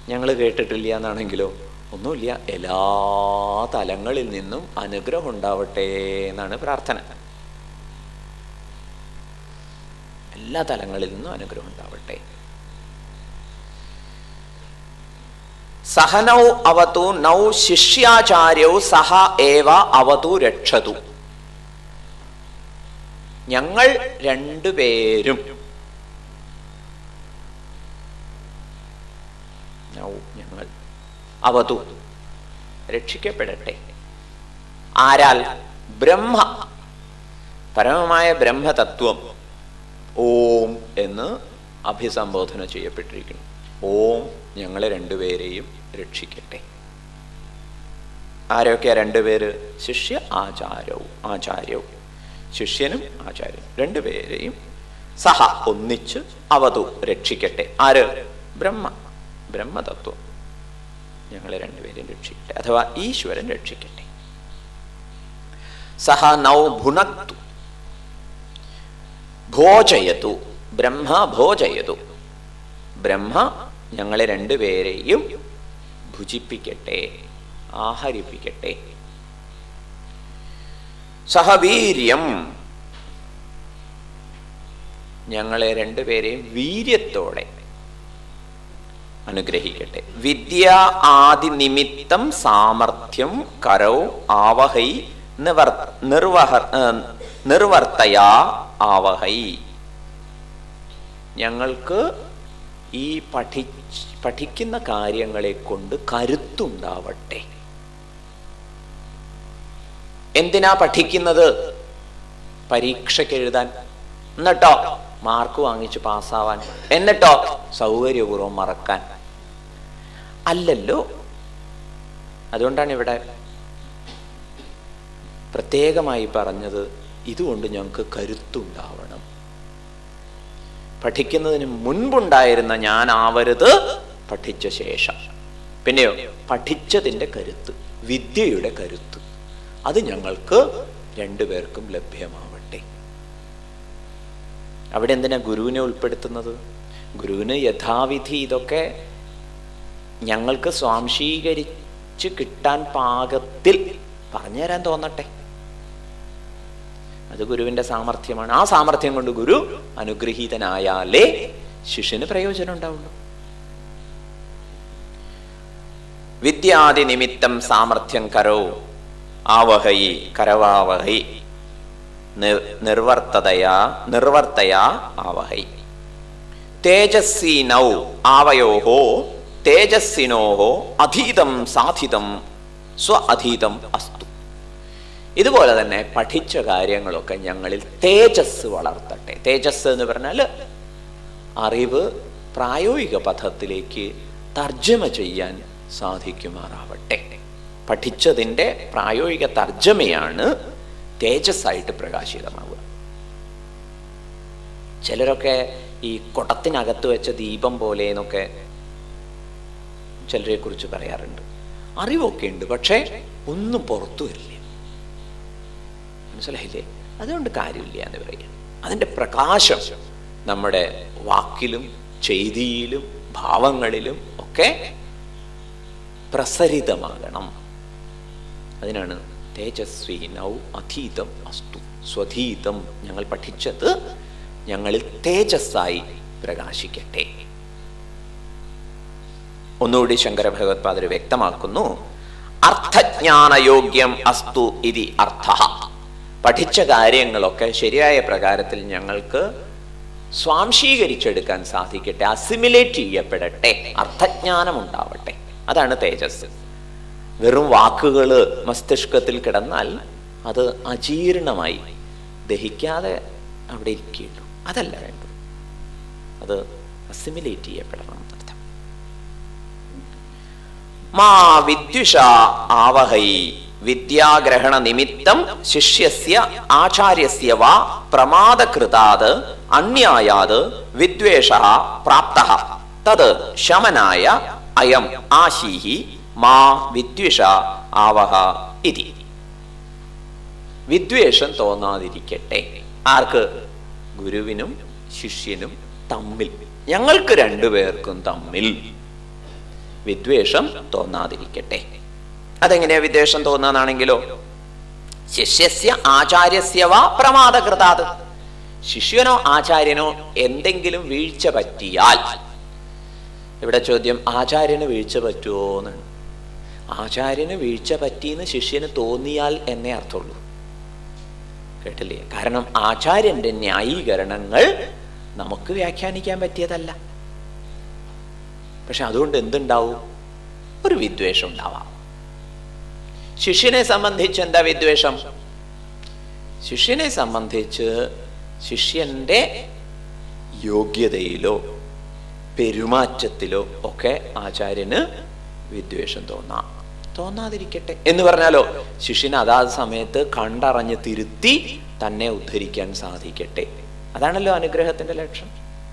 ഞങ്ങൾ കേട്ടിട്ടില്ല എന്നാണെങ്കിലോ ഒന്നുമില്ല എല്ലാ തലങ്ങളിൽ നിന്നും അനുഗ്രഹം ഉണ്ടാവട്ടെ എന്നാണ് പ്രാർത്ഥന എല്ലാ തലങ്ങളിൽ നിന്നും അനുഗ്രഹം ഉണ്ടാവട്ടെ സഹനൗ അവതു നൗ ശിഷ്യാചാര്യൗ സഹ ഏവ അവതു രക്ഷതു ഞങ്ങൾ രണ്ടുപേരും നൗ ഞങ്ങൾ അവതു രക്ഷിക്കപ്പെടട്ടെ ആരാൽ ബ്രഹ്മ പരമമായ ബ്രഹ്മതത്വം ഓം എന്ന് അഭിസംബോധന ചെയ്യപ്പെട്ടിരിക്കുന്നു ഓം ഞങ്ങളെ രണ്ടുപേരെയും രക്ഷിക്കട്ടെ ആരൊക്കെയാ രണ്ടുപേര് ശിഷ്യ ആചാരവും ആചാര്യവും ശിഷ്യനും ആചാര്യനും രണ്ടുപേരെയും സഹ ഒന്നിച്ച് അവതു രക്ഷിക്കട്ടെ ആര് ബ്രഹ്മ ബ്രഹ്മതത്വം ഞങ്ങളെ രണ്ടുപേരെയും രക്ഷിക്കട്ടെ അഥവാ ഈശ്വരൻ രക്ഷിക്കട്ടെ സഹ നൗ ഭുനക്തു ഭോജയതു ബ്രഹ്മ ഭോജയതു ബ്രഹ്മ ഞങ്ങളെ രണ്ടുപേരെയും ഭുജിപ്പിക്കട്ടെ ആഹരിപ്പിക്കട്ടെ സഹവീര്യം ഞങ്ങളെ രണ്ടുപേരെയും വീര്യത്തോടെ അനുഗ്രഹിക്കട്ടെ വിദ്യ ആദി നിമിത്തം സാമർഥ്യം കരൗ ആവഹൈ നിവർ നിർവഹ നിർവർത്തയാ ആവഹൈ ഞങ്ങൾക്ക് ഈ പഠി പഠിക്കുന്ന കാര്യങ്ങളെ കൊണ്ട് കരുത്തുണ്ടാവട്ടെ എന്തിനാ പഠിക്കുന്നത് പരീക്ഷയ്ക്ക് എഴുതാൻ എന്നിട്ടോ മാർക്ക് വാങ്ങിച്ച് പാസ്സാവാൻ എന്നിട്ടോ സൗകര്യപൂർവ്വം മറക്കാൻ അല്ലല്ലോ അതുകൊണ്ടാണ് ഇവിടെ പ്രത്യേകമായി പറഞ്ഞത് ഇതുകൊണ്ട് ഞങ്ങൾക്ക് കരുത്തുണ്ടാവണം പഠിക്കുന്നതിന് മുൻപുണ്ടായിരുന്ന ഞാൻ ആവരുത് പഠിച്ച ശേഷം പിന്നെയോ പഠിച്ചതിൻ്റെ കരുത്ത് വിദ്യയുടെ കരുത്ത് അത് ഞങ്ങൾക്ക് രണ്ടുപേർക്കും ലഭ്യമാവട്ടെ അവിടെ എന്തിനാ ഗുരുവിനെ ഉൾപ്പെടുത്തുന്നത് ഗുരുവിന് യഥാവിധി ഇതൊക്കെ ഞങ്ങൾക്ക് സ്വാംശീകരിച്ച് കിട്ടാൻ പാകത്തിൽ പറഞ്ഞുതരാൻ തോന്നട്ടെ അത് ഗുരുവിന്റെ സാമർഥ്യമാണ് ആ സാമർഥ്യം കൊണ്ട് ഗുരു അനുഗ്രഹീതനായാലേ ശിഷ്യന് പ്രയോജനം ഉണ്ടാവുള്ളൂ വിദ്യാദി നിമിത്തം സാമർഥ്യം കരോ ആവഹൈ കരവാവഹൈ നിർവർത്തതയാ നിർവർത്തയാ ആവഹൈ തേജസ്വീനൗ ആവയോഹോ തേജസ്സിനോഹോ അധീതം സാധിതം സ്വ അധീതം അസ്തു ഇതുപോലെ തന്നെ പഠിച്ച കാര്യങ്ങളൊക്കെ ഞങ്ങളിൽ തേജസ് വളർത്തട്ടെ തേജസ് എന്ന് പറഞ്ഞാൽ അറിവ് പ്രായോഗിക പഥത്തിലേക്ക് തർജ്ജമ ചെയ്യാൻ സാധിക്കുമാറാവട്ടെ പഠിച്ചതിൻ്റെ പ്രായോഗിക തർജ്ജമയാണ് തേജസ്സായിട്ട് പ്രകാശിതമാവുക ചിലരൊക്കെ ഈ കുടത്തിനകത്ത് വെച്ച ദീപം പോലെ എന്നൊക്കെ ചിലരെ കുറിച്ച് പറയാറുണ്ട് അറിവൊക്കെ ഉണ്ട് പക്ഷേ ഒന്നും പുറത്തു വരില്ല മനസ്സിലായില്ലേ അതുകൊണ്ട് കാര്യമില്ല എന്ന് പറയുക അതിൻ്റെ പ്രകാശം നമ്മുടെ വാക്കിലും ചെയ്തിയിലും ഭാവങ്ങളിലും ഒക്കെ പ്രസരിതമാകണം അതിനാണ് തേജസ്വി നൗ അധീതം അസ്തു സ്വധീതം ഞങ്ങൾ പഠിച്ചത് ഞങ്ങളിൽ തേജസ്സായി പ്രകാശിക്കട്ടെ ഒന്നുകൂടി ശങ്കര ഭഗവത്പാദർ വ്യക്തമാക്കുന്നു അർത്ഥജ്ഞാനയോഗ്യം അസ്തു ഇതി അർത്ഥ പഠിച്ച കാര്യങ്ങളൊക്കെ ശരിയായ പ്രകാരത്തിൽ ഞങ്ങൾക്ക് സ്വാംശീകരിച്ചെടുക്കാൻ സാധിക്കട്ടെ അസിമിലേറ്റ് ചെയ്യപ്പെടട്ടെ അർത്ഥജ്ഞാനം ഉണ്ടാവട്ടെ അതാണ് തേജസ് വെറും വാക്കുകൾ മസ്തിഷ്കത്തിൽ കിടന്നാൽ അത് അജീർണമായി ദഹിക്കാതെ അവിടെ ഇരിക്കുകയുള്ളൂ അതല്ല വേണ്ടത് അത് അസിമിലേറ്റ് ചെയ്യപ്പെടണം എന്നർത്ഥം മാ വിദ്യുഷ ആവഹൈ വിദ്യാഗ്രഹണ നിമിത്തം ശിഷ്യസ്യ ആചാര്യസ്യ വാ പ്രമാദകൃതാത് അന്യായാത് വിദ്വേഷ പ്രാപ്ത തത് ശമനായ അയം ആശീഹി മാ വിദ്വിഷ ആവഹ ഇതി വിദ്വേഷം തോന്നാതിരിക്കട്ടെ ആർക്ക് ഗുരുവിനും ശിഷ്യനും തമ്മിൽ ഞങ്ങൾക്ക് രണ്ടുപേർക്കും തമ്മിൽ വിദ്വേഷം തോന്നാതിരിക്കട്ടെ അതെങ്ങനെയാ വിദ്വേഷം തോന്നാന്നാണെങ്കിലോ ശിഷ്യസ്യ ആചാര്യസ്യ വാ പ്രമാദകൃതാത് ശിഷ്യനോ ആചാര്യനോ എന്തെങ്കിലും വീഴ്ച പറ്റിയാൽ ഇവിടെ ചോദ്യം ആചാര്യന് വീഴ്ച പറ്റുമോ എന്നാണ് ആചാര്യന് വീഴ്ച പറ്റിയെന്ന് ശിഷ്യന് തോന്നിയാൽ എന്നേ അർത്ഥമുള്ളൂ കേട്ടില്ലേ കാരണം ആചാര്യന്റെ ന്യായീകരണങ്ങൾ നമുക്ക് വ്യാഖ്യാനിക്കാൻ പറ്റിയതല്ല പക്ഷെ അതുകൊണ്ട് എന്തുണ്ടാവും ഒരു വിദ്വേഷം ഉണ്ടാവാം ശിഷ്യനെ സംബന്ധിച്ച് എന്താ വിദ്വേഷം ശിഷ്യനെ സംബന്ധിച്ച് ശിഷ്യന്റെ യോഗ്യതയിലോ പെരുമാറ്റത്തിലോ ഒക്കെ ആചാര്യന് വിദ്വേഷം തോന്നാം തോന്നാതിരിക്കട്ടെ എന്ന് പറഞ്ഞാലോ ശിഷ്യന് അതാത് സമയത്ത് കണ്ടറിഞ്ഞ് തിരുത്തി തന്നെ ഉദ്ധരിക്കാൻ സാധിക്കട്ടെ അതാണല്ലോ അനുഗ്രഹത്തിന്റെ ലക്ഷ്യം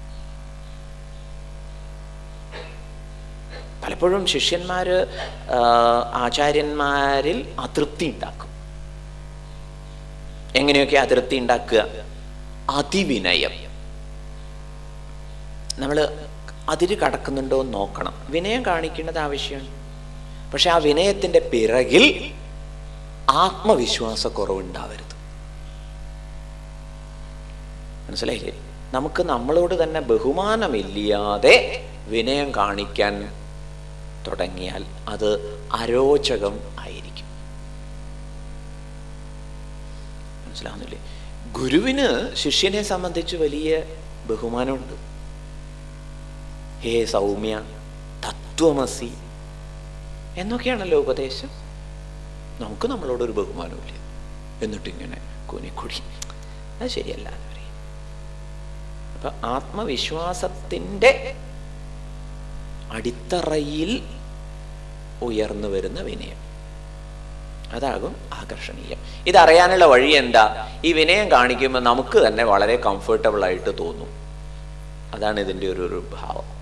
പലപ്പോഴും ശിഷ്യന്മാര് ആ, ആചാര്യന്മാരിൽ അതൃപ്തി ഉണ്ടാക്കും എങ്ങനെയൊക്കെ അതൃപ്തി ഉണ്ടാക്കുക അതിവിനയം നമ്മൾ അതിര് കടക്കുന്നുണ്ടോ എന്ന് നോക്കണം വിനയം കാണിക്കേണ്ടത് ആവശ്യമാണ് പക്ഷെ ആ വിനയത്തിന്റെ പിറകിൽ ആത്മവിശ്വാസക്കുറവുണ്ടാവരുത് മനസ്സിലായില്ലേ നമുക്ക് നമ്മളോട് തന്നെ ബഹുമാനമില്ലാതെ വിനയം കാണിക്കാൻ തുടങ്ങിയാൽ അത് അരോചകം ആയിരിക്കും മനസ്സിലാവുന്നില്ലേ ഗുരുവിന് ശിഷ്യനെ സംബന്ധിച്ച് വലിയ ബഹുമാനമുണ്ട് ഹേ സൗമ്യ തത്വമസി എന്നൊക്കെയാണല്ലോ ഉപദേശം നമുക്ക് നമ്മളോടൊരു ബഹുമാനമില്ല എന്നിട്ടിങ്ങനെ കുനിക്കുടി അത് ശരിയല്ല എന്ന് പറയും അപ്പൊ ആത്മവിശ്വാസത്തിൻ്റെ അടിത്തറയിൽ ഉയർന്നു വരുന്ന വിനയം അതാകും ആകർഷണീയം ഇതറിയാനുള്ള വഴി എന്താ ഈ വിനയം കാണിക്കുമ്പോൾ നമുക്ക് തന്നെ വളരെ കംഫർട്ടബിൾ ആയിട്ട് തോന്നും അതാണ് ഇതിൻ്റെ ഒരു ഒരു ഭാവം